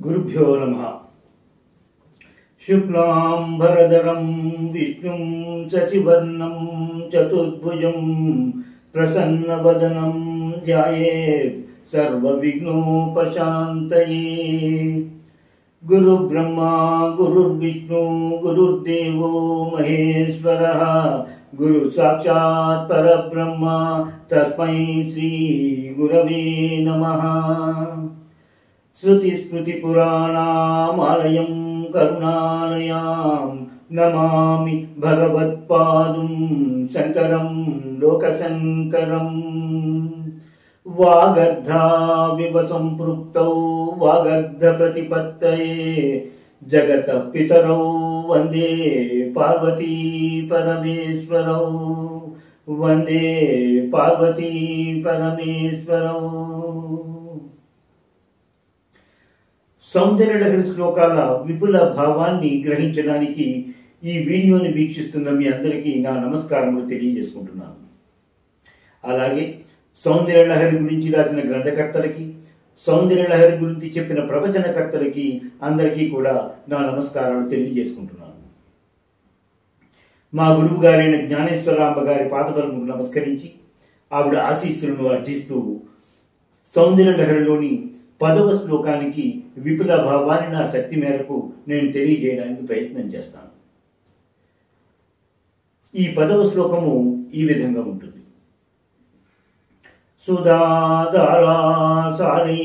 గురుభ్యో నమ శుక్లాంబరధరం విష్ణుం శశివర్ణం చతుర్భుజం ప్రసన్నవదనం ధ్యాయేత్ సర్వవిఘ్నోపశాంతయే గురు బ్రహ్మా గురుర్విష్ణు గురుర్దేవో మహేశ్వర గురు సాక్షాత్ పరబ్రహ్మ తస్మై శ్రీ గురవే నమః श्रुतिस्मृतिपुराणामालयं करुणालयां नमामि भगवत्पादुं शङ्करं लोकशङ्करम् वागर्धाविव सम्पृक्तौ वागर्धप्रतिपत्तये जगतः पितरौ वन्दे पार्वती परमेश्वरौ वन्दे पार्वती परमेश्वरौ సౌందర్యలహరి శ్లోకాల విపుల భావాన్ని గ్రహించడానికి ఈ వీడియోని వీక్షిస్తున్న మీ అందరికీ నా నమస్కారములు తెలియజేసుకుంటున్నాను అలాగే సౌందర్యలహరి గురించి రాసిన గ్రంథకర్తలకి సౌందర్యలహరి గురించి చెప్పిన ప్రవచనకర్తలకి అందరికీ కూడా నా నమస్కారాలు తెలియజేసుకుంటున్నాను మా గురువు గారైన జ్ఞానేశ్వరాంబ గారి పాదపలకు నమస్కరించి ఆవిడ ఆశీస్సులను అర్జిస్తూ సౌందర్యలహరిలోని పదవ శ్లోకానికి విపుల భావాన్ని నా శక్తి మేరకు నేను తెలియజేయడానికి ప్రయత్నం చేస్తాను ఈ పదవ శ్లోకము ఈ విధంగా ఉంటుంది సుధాధారాసారీ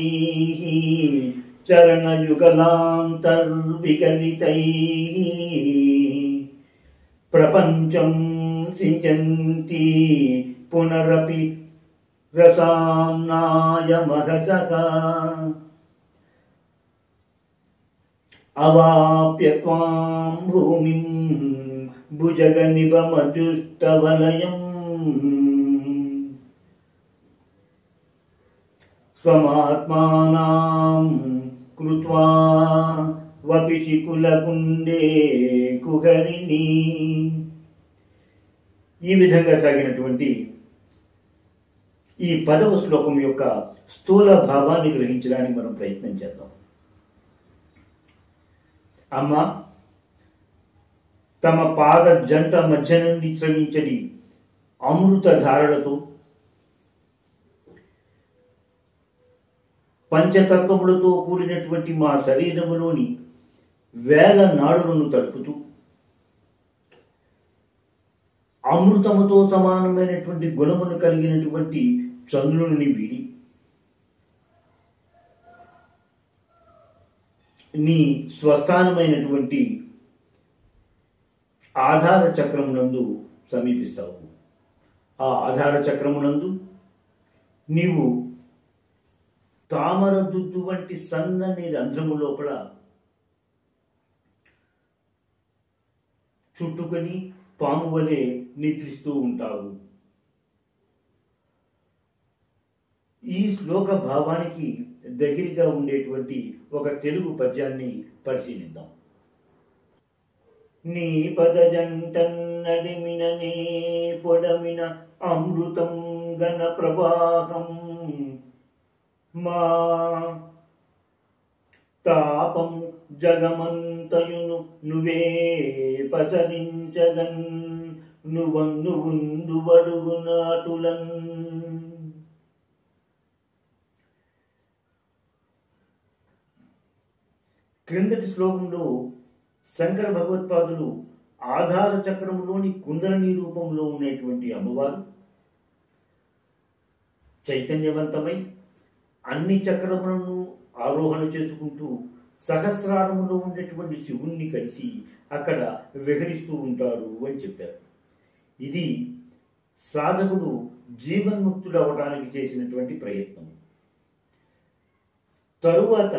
చరణయుగలాంతర్విగలితై ప్రపంచం సించంతి పునరపి రసాన్నాయ మహసః అవాప్య త్వాం భూమిం భుజగనిభమజుష్టవలయం స్వమాత్మానాం కృత్వా వపిషి కులకుండే కుహరిణి ఈ విధంగా సాగినటువంటి ఈ పదవ శ్లోకం యొక్క స్థూల భావాన్ని గ్రహించడానికి మనం ప్రయత్నం చేద్దాం అమ్మ తమ పాద జంట మధ్య నుండి స్రవించడి అమృత ధారలతో పంచతత్వములతో కూడినటువంటి మా శరీరములోని వేల నాడులను తడుపుతూ అమృతముతో సమానమైనటువంటి గుణమును కలిగినటువంటి చంద్రుని వీడి నీ స్వస్థానమైనటువంటి ఆధార చక్రమునందు సమీపిస్తావు ఆ ఆధార చక్రమునందు నీవు తామర దుద్దు వంటి సన్నని రంధ్రము లోపల చుట్టుకొని పాము వలె నిద్రిస్తూ ఉంటావు ఈ శ్లోక భావానికి దగ్గరగా ఉండేటువంటి ఒక తెలుగు పద్యాన్ని పరిశీలిద్దాం నీ పదజంటన్నడిమిన నీ పొడమిన అమృతం గణ ప్రవాహం మా తాపం జగమంతయును నువ్వే పసరించగన్ నువ్వందు ఉందు బడుగు నాటులన్ క్రిందటి శ్లోకంలో శంకర భగవత్పాదులు ఆధార చక్రంలోని కుందరణి రూపంలో ఉన్నటువంటి అమ్మవారు చైతన్యవంతమై అన్ని చక్రములను ఆరోహణ చేసుకుంటూ సహస్రారములో ఉండేటువంటి శివుణ్ణి కలిసి అక్కడ విహరిస్తూ ఉంటారు అని చెప్పారు ఇది సాధకుడు జీవన్ముక్తుడు అవడానికి చేసినటువంటి ప్రయత్నం తరువాత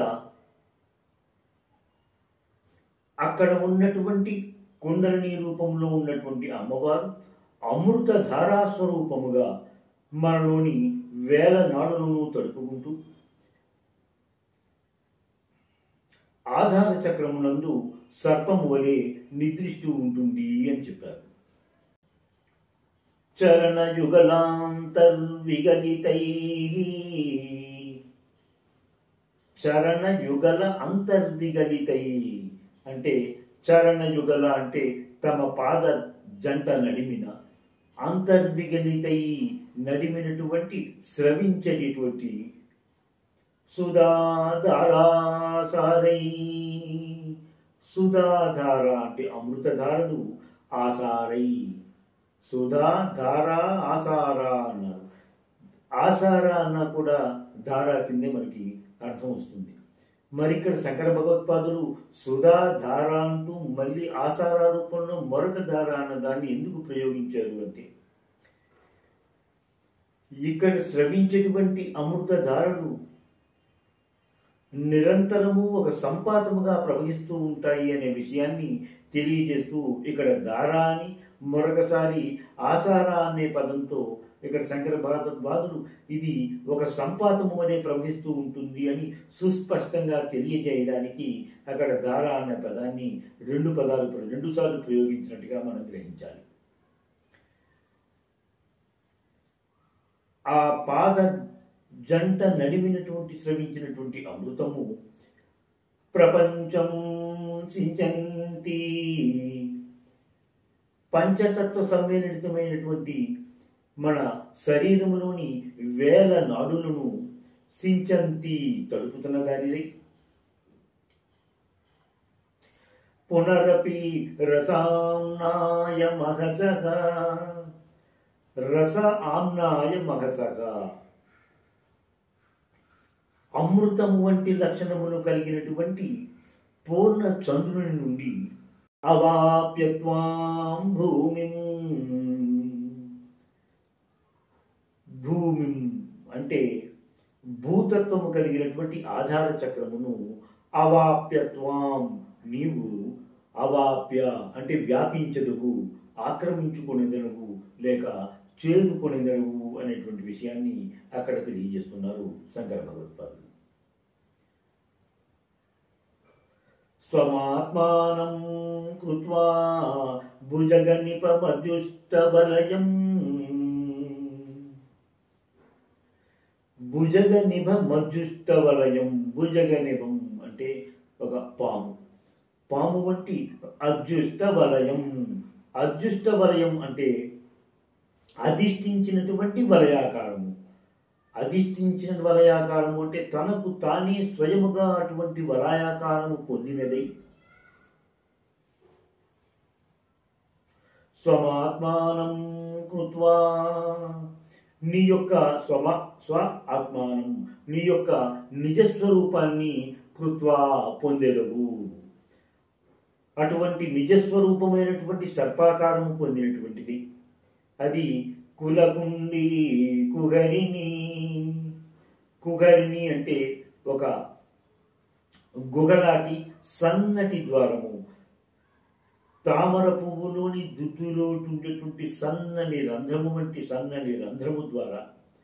అక్కడ ఉన్నటువంటి కుండలిని రూపంలో ఉన్నటువంటి అమ్మవారు అమృత ధారాస్వరూపముగా మనలోని వేల నాడులను తడుపుకుంటూ ఆధార చక్రమునందు సర్పము వలె నిద్రిస్తూ ఉంటుంది అని చెప్పారు చరణ యుగలాంతర్విగలితై చరణ యుగల అంతర్విగలితై అంటే చరణ యుగల అంటే తమ పాద జంట నడిమిన అంతర్విగలితై నడిమినటువంటి స్రవించేటటువంటి సుధాధారాసారై సుధాధార అంటే అమృతధారలు ఆసారై సుధాధార ఆసార అన్నారు ఆసార అన్న కూడా ధార కిందే మనకి అర్థం వస్తుంది మరి ఇక్కడ శంకర భగవత్పాదులు సుధా ధార అంటూ మళ్ళీ ఆసార రూపంలో మరొక ధార అన్న దాన్ని ఎందుకు ప్రయోగించారు అంటే ఇక్కడ స్రవించేటువంటి అమృత ధారలు నిరంతరము ఒక సంపాతముగా ప్రవహిస్తూ ఉంటాయి అనే విషయాన్ని తెలియజేస్తూ ఇక్కడ ధార అని మరొకసారి ఆసార అనే పదంతో ఇక్కడ శంకర భారద్వాదులు ఇది ఒక సంపాతము అనే ప్రవహిస్తూ ఉంటుంది అని సుస్పష్టంగా తెలియజేయడానికి అక్కడ ధార అనే పదాన్ని రెండు పదాలు రెండు సార్లు ప్రయోగించినట్టుగా మనం గ్రహించాలి ఆ పాద జంట నడిమినటువంటి స్రవించినటువంటి అమృతము ప్రపంచం సించంతి పంచతత్వ సమ్మేళితమైనటువంటి మన శరీరంలోని వేల నాడులను సించంతి తడుపుతున్న దానిలై పునరపి రసాంనాయ మహసహ రస ఆమ్నాయ మహసహ అమృతము వంటి లక్షణములు కలిగినటువంటి పూర్ణ చంద్రుని నుండి అవాప్యత్వాం భూమి భూమి అంటే భూతత్వము కలిగినటువంటి ఆధార చక్రమును అవాప్యత్వాం నీవు అవాప్య అంటే వ్యాపించదువు ఆక్రమించుకునేదనువు లేక చేరుకునేదనువు అనేటువంటి విషయాన్ని అక్కడ తెలియజేస్తున్నారు శంకర భగవత్పాదులు స్వమాత్మానం కృత్వా భుజగనిపమద్యుష్టబలయం భుజగనిభ మధ్యుష్టవలయం భుజగనిభం అంటే ఒక పాము పాము వంటి అదృష్ట వలయం అదృష్ట వలయం అంటే అధిష్ఠించినటువంటి వలయాకారము అధిష్ఠించిన వలయాకారము అంటే తనకు తానే స్వయముగా అటువంటి వలయాకారము పొందినదై స్వమాత్మానం కృత్వా నీ యొక్క స్వమ స్వ ఆత్మానం నీ యొక్క నిజస్వరూపాన్ని కృత్వా పొందెదవు అటువంటి నిజస్వరూపమైనటువంటి సర్పాకారము పొందినటువంటిది అది కులకుండి కుగరిని కుగరిని అంటే ఒక గుగలాటి సన్నటి ద్వారము తామర పువ్వులోని దుద్దులో ఉండేటువంటి సన్నని రంధ్రము వంటి సన్నని రంధ్రము ద్వారా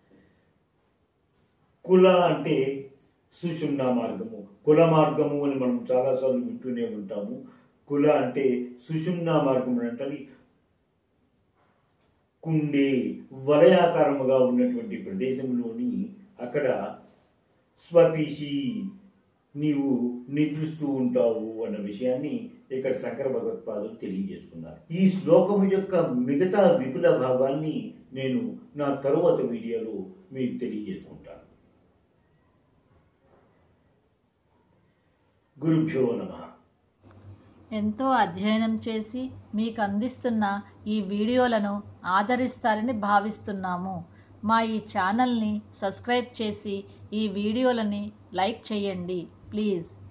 కుల అంటే సుషుమ్న మార్గము కుల మార్గము అని మనం చాలాసార్లు వింటూనే ఉంటాము కుల అంటే సుషుమ్న మార్గం అంటే కుండే వలయాకారముగా ఉన్నటువంటి ప్రదేశంలోని అక్కడ స్వపీషి నీవు నిద్రిస్తూ ఉంటావు అన్న విషయాన్ని ఇక్కడ శంకర భగవత్పాదులు తెలియజేస్తున్నారు ఈ శ్లోకము యొక్క మిగతా విపుల భావాన్ని నేను నా తరువాత వీడియోలో మీకు తెలియజేసుకుంటాను గురుభ్యో నమ ఎంతో అధ్యయనం చేసి మీకు అందిస్తున్న ఈ వీడియోలను ఆదరిస్తారని భావిస్తున్నాము మా ఈ ఛానల్ని సబ్స్క్రైబ్ చేసి ఈ వీడియోలని లైక్ చేయండి ప్లీజ్